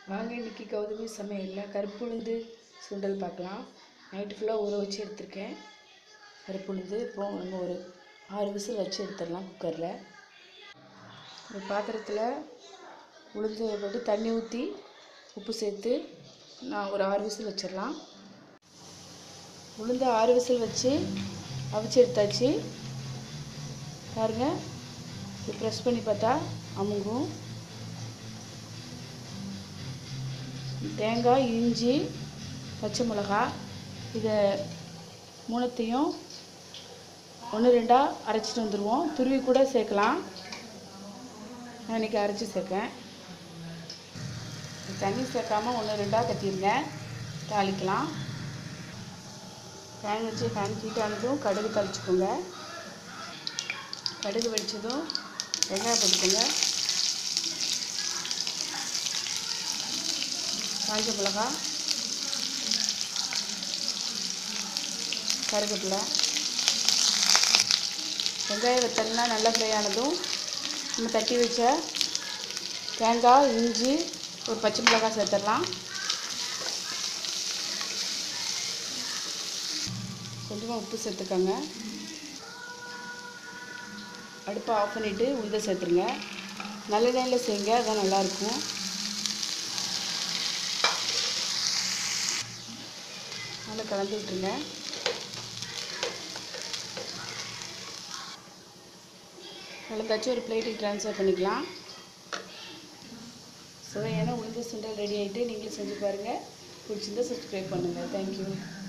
வாங்க இன்னைக்கு கௌதமி சமையலில் கருப்பு உளுந்து சுண்டல் பார்க்கலாம் நைட்டு ஃபுல்லாக ஊற வச்சு எடுத்திருக்கேன் கருப்பு உளுந்து இப்போ நம்ம ஒரு ஆறு விசில் வச்சு எடுத்துடலாம் குக்கரில் ஒரு பாத்திரத்தில் உளுந்து போட்டு தண்ணி ஊற்றி உப்பு சேர்த்து நான் ஒரு ஆறு விசில் வச்சிடலாம் உளுந்து ஆறு விசில் வச்சு அவிச்சு எடுத்தாச்சு பாருங்க இது ப்ரெஸ் பண்ணி பார்த்தா அமுங்கும் தேங்காய் இஞ்சி பச்சை மிளகா இதை மூணுத்தையும் ஒன்று ரெண்டாக அரைச்சிட்டு வந்துடுவோம் துருவி கூட சேர்க்கலாம் நான் இன்றைக்கி அரைச்சி சேர்க்கேன் தண்ணி சேர்க்காம ஒன்று ரெண்டாக கட்டிடுங்க தாளிக்கலாம் பேன் வச்சு பேன் ஹீட்டானதும் கடுகு தாளிச்சுக்கோங்க கடுகு வெடிச்சதும் வெங்காயம் போட்டுக்கோங்க காஞ்ச மிளகா கருவேப்பிலை வெங்காயம் வெத்தலாம் நல்லா ஃப்ரை ஆனதும் நம்ம தட்டி வச்ச தேங்காய் இஞ்சி ஒரு பச்சை மிளகாய் சேர்த்துடலாம் கொஞ்சமாக உப்பு சேர்த்துக்கோங்க அடுப்பை ஆஃப் பண்ணிவிட்டு உளுந்த சேர்த்துருங்க நல்ல நெல்லில் செய்யுங்க அதான் நல்லாயிருக்கும் நல்லா கலந்து விட்டுருங்க கலந்தாச்சும் ஒரு பிளேட்டுக்கு ட்ரான்ஸ்ஃபர் பண்ணிக்கலாம் சுவையான உளுந்து சுண்டல் ரெடி ஆகிட்டு நீங்களும் செஞ்சு பாருங்கள் பிடிச்சிருந்தா சப்ஸ்கிரைப் பண்ணுங்கள் தேங்க்யூ